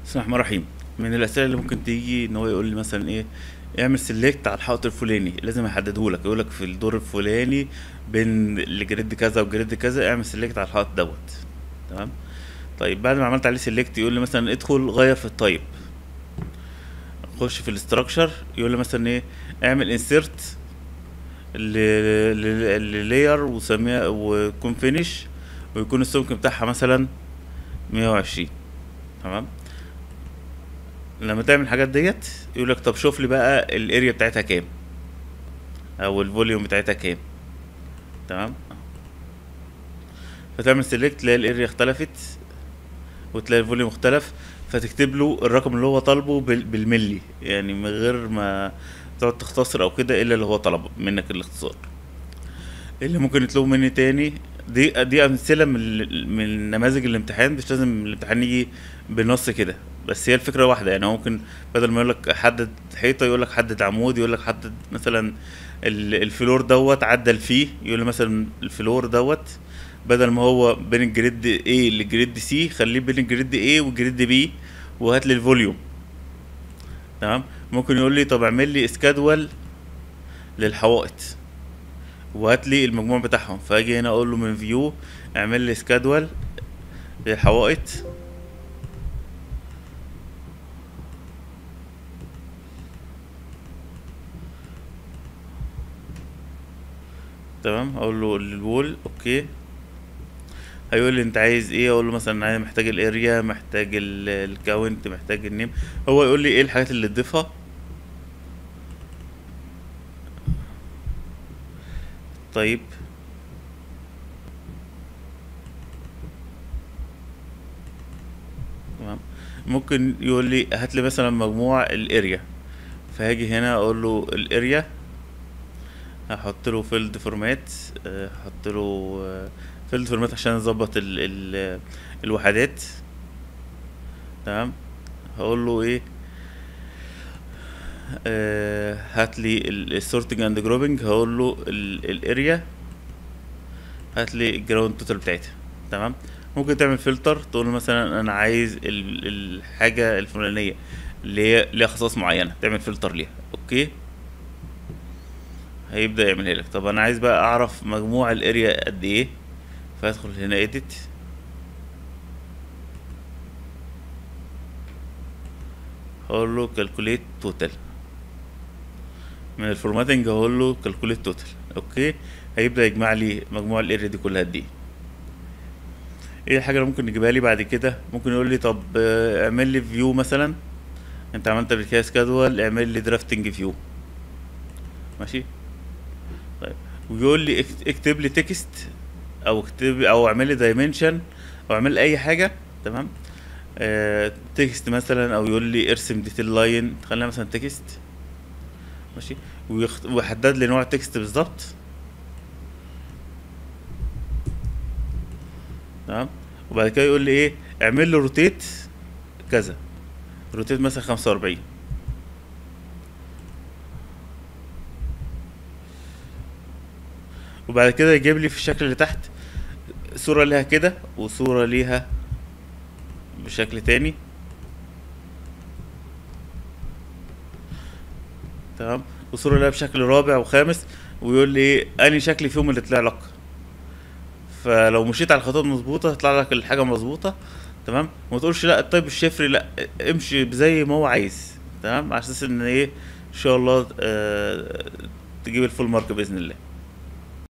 بسم الله الرحمن الرحيم من الاسئله اللي ممكن تيجي ان هو يقول لي مثلا ايه اعمل سيلكت على الحائط الفلاني لازم يحدده لك يقول لك في الدور الفلاني بين الجريد كذا وجريد كذا اعمل سيلكت على الحائط دوت تمام طيب بعد ما عملت عليه سيلكت يقول لي مثلا ادخل غير في التايب خش في الاستراكشر يقول لي مثلا ايه اعمل انسيرت للاير وسميها ويكون فينيش ويكون السمك بتاعها مثلا مية وعشرين تمام لما تعمل الحاجات ديت يقول لك طب شوف لي بقى الاريا بتاعتها كام او الفوليوم بتاعتها كام تمام فتعمل سيلكت تلاقي الاريا اختلفت وتلاقي الفوليوم اختلف فتكتب له الرقم اللي هو طالبه بال- بالملي يعني من غير ما تقعد تختصر او كده الا اللي هو طلبه منك الاختصار اللي ممكن يطلبوا مني تاني دي دي امثله من ال- من نماذج الامتحان مش لازم الامتحان يجي بنص كده بس هي الفكره واحده يعني هو ممكن بدل ما يقول لك حدد حيطه يقول لك حدد عمود يقول لك حدد مثلا ال- الفلور دوت عدل فيه يقول لي مثلا الفلور دوت بدل ما هو بين الجريد A للجريد C خليه بين الجريد A والجريد B وهات لي الفوليوم تمام ممكن يقول لي طب اعمل لي اسكادول للحوائط وهات لي المجموع بتاعهم فاجي هنا اقول له من فيو اعمل لي سكادول للحوائط تمام اقول له الوول اوكي هيقول لي انت عايز ايه اقول له مثلا انا محتاج الاريا محتاج الكاونت محتاج النيم هو يقول لي ايه الحاجات اللي تضيفها طيب تمام ممكن يقول لي هات لي مثلا مجموع الاريا فهاجي هنا اقول له الاريا هحط له فيلد فورمات هحط له فيلد فورمات عشان اظبط ال ال الوحدات تمام هقول له ايه آه هات لي السورتنج اند جروبنج هقول له الاريا هات لي الجراوند توتال بتاعتها تمام ممكن تعمل فلتر تقول له مثلا انا عايز ال- الحاجه الفلانيه اللي هي ليها خصائص معينه تعمل فلتر ليها اوكي هيبدا يعملها لك طب انا عايز بقى اعرف مجموع الاريا قد ايه فادخل هنا edit هقول له calculate total من الفورماتنج هقول له calculate total اوكي هيبدا يجمع لي مجموع الاريا دي كلها قد ايه ايه الحاجه اللي ممكن نجيبها لي بعد كده ممكن يقول لي طب آه، اعمل لي فيو مثلا انت عملت قبل كده سكادول اعمل لي درافتنج فيو ماشي طيب ويقول لي اكت- اكتب لي تكست او اكتب او اعمل لي دايمنشن او اعمل لي اي حاجه تمام آه تكست مثلا او يقول لي ارسم ديتيل لاين خلينا مثلا تكست ماشي ويخت... ويحدد لي نوع التكست بالظبط تمام وبعد كده يقول لي ايه اعمل له روتيت كذا روتيت مثلا خمسة وأربعين وبعد كده يجيب لي في الشكل اللي تحت صورة ليها كده وصورة ليها بشكل تاني تمام وصورة ليها بشكل رابع وخامس ويقول لي ايه انهي شكل فيهم اللي طلع لك فلو مشيت على الخطوات مظبوطة هيطلع لك الحاجة مظبوطة تمام وما تقولش لا الطيب الشفري لا امشي زي ما هو عايز تمام على اساس ان ايه ان شاء الله آه تجيب الفول مارك باذن الله